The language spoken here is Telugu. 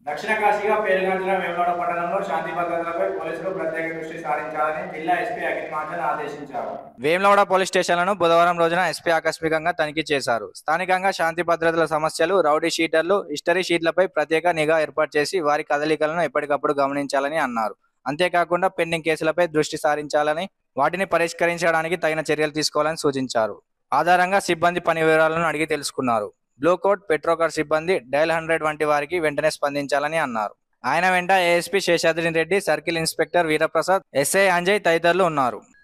దక్షిణ కాశీగా పేరుగాంచిన వేమలోడ పట్టణంలో శాంతి భద్రతలపై పోలీసులు ప్రత్యేక దృష్టి సారించాలని జిల్లా ఎస్పీ అఖిల్ మహాజన్ ఆదేశించారు వేములవాడ పోలీస్ స్టేషన్లను బుధవారం రోజున ఎస్పీ ఆకస్మికంగా తనిఖీ చేశారు స్థానికంగా శాంతి భద్రతల సమస్యలు రౌడీ షీటర్లు హిస్టరీ షీట్లపై ప్రత్యేక నిఘా ఏర్పాటు చేసి వారి కదలికలను ఎప్పటికప్పుడు గమనించాలని అన్నారు అంతేకాకుండా పెండింగ్ కేసులపై దృష్టి సారించాలని వాటిని పరిష్కరించడానికి తగిన చర్యలు తీసుకోవాలని సూచించారు ఆధారంగా సిబ్బంది పని వివరాలను అడిగి తెలుసుకున్నారు బ్లూ కోట్ పెట్రోకార్ సిబ్బంది డయల్ హండ్రెడ్ వంటి వారికి వెంటనే స్పందించాలని అన్నారు ఆయన వెంట ASP Seshadri Reddy circle inspector Veeraprasad SI Anjay తదితరులు ఉన్నారు